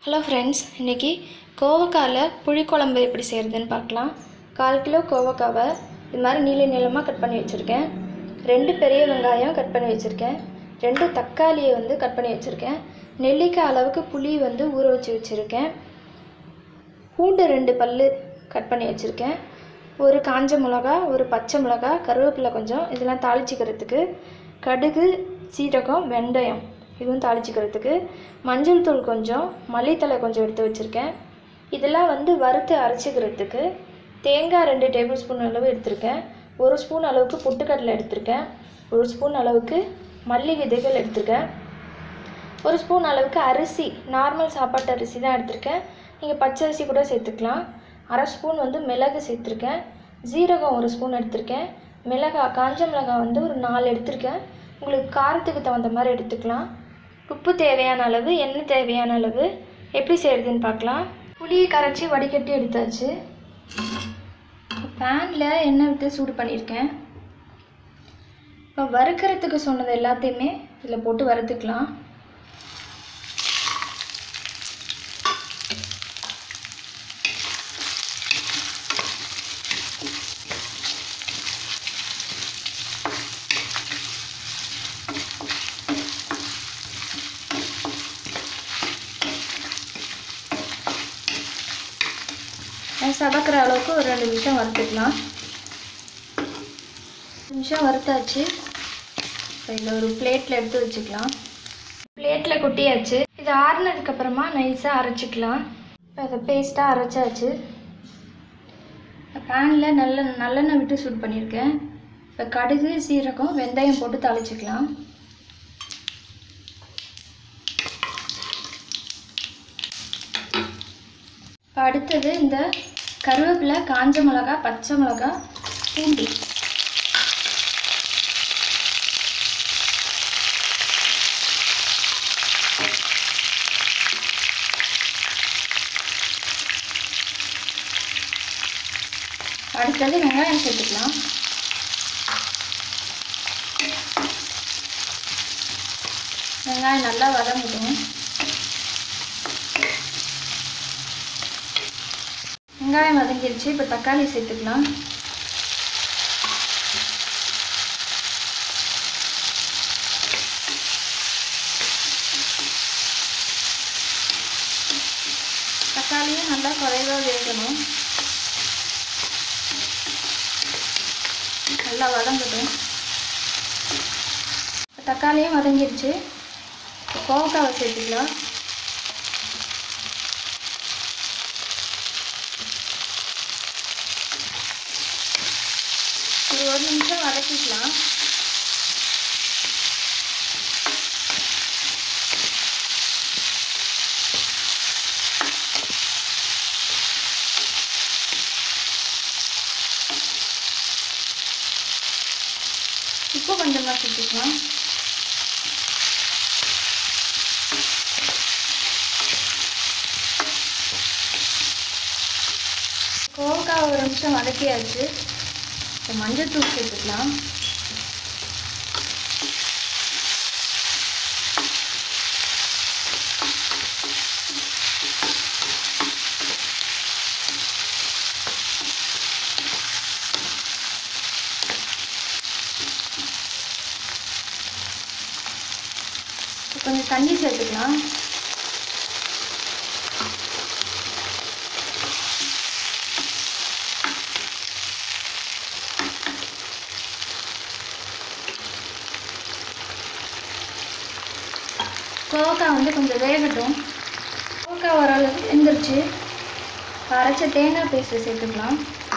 hello friends இன்றைக்கி கோவக்காயில் புளிக்குழம்பு எப்படி செய்கிறதுன்னு பார்க்கலாம் கால் கிலோ கோவக்காவை இது மாதிரி நீள நீளமாக கட் பண்ணி வச்சுருக்கேன் ரெண்டு பெரிய வெங்காயம் கட் பண்ணி வச்சுருக்கேன் ரெண்டு தக்காளியை வந்து கட் பண்ணி வச்சுருக்கேன் நெல்லிக்காய் அளவுக்கு புளி வந்து ஊற வச்சு வச்சுருக்கேன் பூண்டு ரெண்டு பல் கட் பண்ணி வச்சுருக்கேன் ஒரு காஞ்ச மிளகா ஒரு பச்சை மிளகா கருவேப்பிலை கொஞ்சம் இதெல்லாம் தாளிச்சிக்கிறதுக்கு கடுகு சீரகம் வெந்தயம் இதுவும் தாளிச்சிக்கிறதுக்கு மஞ்சள் தூள் கொஞ்சம் மல்லித்தலை கொஞ்சம் எடுத்து வச்சுருக்கேன் இதெல்லாம் வந்து வறுத்து அரைச்சிக்கிறதுக்கு தேங்காய் ரெண்டு டேபிள் ஸ்பூன் அளவு எடுத்திருக்கேன் ஒரு ஸ்பூன் அளவுக்கு பொட்டுக்கடலை எடுத்திருக்கேன் ஒரு ஸ்பூன் அளவுக்கு மல்லி விதைகள் எடுத்திருக்கேன் ஒரு ஸ்பூன் அளவுக்கு அரிசி நார்மல் சாப்பாட்டு அரிசி தான் எடுத்திருக்கேன் நீங்கள் பச்சை அரிசி கூட சேர்த்துக்கலாம் அரை ஸ்பூன் வந்து மிளகு சேர்த்துருக்கேன் ஜீரகம் ஒரு ஸ்பூன் எடுத்திருக்கேன் மிளகாய் காஞ்ச மிளகாய் வந்து ஒரு நாலு எடுத்திருக்கேன் உங்களுக்கு காரத்துக்கு தகுந்த மாதிரி எடுத்துக்கலாம் உப்பு தேவையான அளவு எண்ணெய் தேவையான அளவு எப்படி செய்கிறதுன்னு பார்க்கலாம் புளியை கரைச்சி வடிகட்டி எடுத்தாச்சு பேனில் எண்ணெய் விட்டு சூடு பண்ணியிருக்கேன் இப்போ வறுக்கிறதுக்கு சொன்னது எல்லாத்தையுமே இதில் போட்டு வறுத்துக்கலாம் சதக்கிற அளவுக்கு ஒரு ரெண்டு நிமிஷம் வறுத்துக்கலாம் நிமிஷம் வறுத்தாச்சு இப்போ இதில் ஒரு பிளேட்டில் எடுத்து வச்சுக்கலாம் பிளேட்டில் கொட்டியாச்சு இது ஆறுனதுக்கப்புறமா நைஸாக அரைச்சிக்கலாம் இப்போ அதை பேஸ்ட்டாக அரைச்சாச்சு பேனில் நல்ல நல்லெண்ணெய் விட்டு சூட் பண்ணியிருக்கேன் இப்போ கடுகு சீரகம் வெந்தயம் போட்டு தாளிச்சிக்கலாம் இப்போ அடுத்தது இந்த கருவேப்பிலை காஞ்ச மிளகா பச்சை மிளகா பூண்டு அடுத்தது வெங்காயம் சேர்த்துக்கலாம் வெங்காயம் நல்லா வதங்கட்டும் வெங்காயம் வதங்கிருச்சு இப்போ தக்காளி சேர்த்துக்கலாம் தக்காளியும் நல்லா குறைவாக வேகணும் நல்லா வதங்கட்டும் தக்காளியும் வதங்கிருச்சு கோவக்காவை சேர்த்துக்கலாம் ஒரு ஒரு நிமிஷம் வதக்கிக்கலாம் உப்பு கொஞ்சமாக சேர்த்துக்கலாம் கோவக்காய் ஒரு நிமிஷம் வதக்கியாச்சு இப்போ மஞ்சள் தூள் சேர்த்துக்கலாம் கொஞ்சம் தண்ணி சேர்த்துக்கலாம் கோவக்காய் வந்து கொஞ்சம் வேகட்டும் கோவக்காய் ஓரளவு வெந்துருச்சு அரைச்ச தேங்காய் பேஸ்ட்டு சேர்த்துக்கலாம்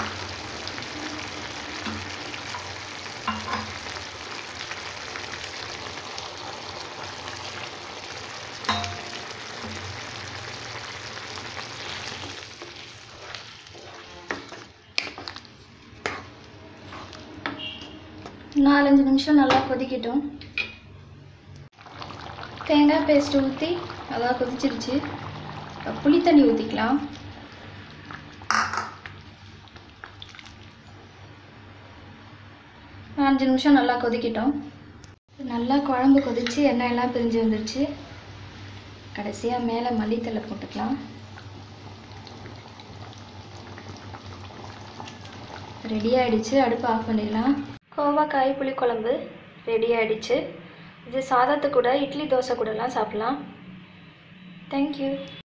நாலஞ்சு நிமிஷம் நல்லா கொதிக்கட்டும் தேங்காய் பேஸ்ட் ஊற்றி நல்லா கொதிச்சிருச்சு இப்போ புளி தண்ணி ஊற்றிக்கலாம் அஞ்சு நிமிஷம் நல்லா கொதிக்கட்டும் நல்லா குழம்பு கொதித்து எண்ணெய் எல்லாம் பிரிஞ்சு வந்துருச்சு கடைசியாக மேலே மல்லித்தலை போட்டுக்கலாம் ரெடி ஆயிடுச்சு அடுப்பு ஆஃப் பண்ணிடலாம் கோவக்காய் புளிக்குழம்பு ரெடி ஆயிடுச்சு இது சாதத்து கூட இட்லி தோசை கூடலாம் சாப்பிட்லாம் தேங்க்யூ